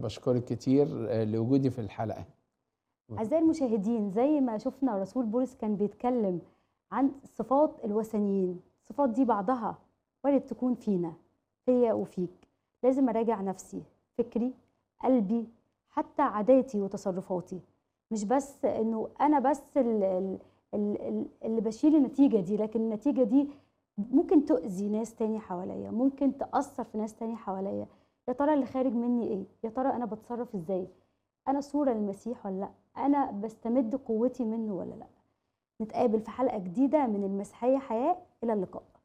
بشكرك كتير آه، لوجودي في الحلقة أعزائي المشاهدين زي ما شفنا رسول بولس كان بيتكلم عن صفات الوثنيين الصفات دي بعضها وارد تكون فينا فيا وفيك لازم أراجع نفسي فكري قلبي حتى عاداتي وتصرفاتي مش بس انه انا بس ال- ال- ال- ال- اللي بشيل النتيجه دي لكن النتيجه دي ممكن تؤذي ناس تاني حواليا ممكن تاثر في ناس تاني حواليا يا ترى اللي خارج مني ايه يا ترى انا بتصرف ازاي انا صوره للمسيح ولا لا انا بستمد قوتي منه ولا لا نتقابل في حلقه جديده من المسيحيه حياه الى اللقاء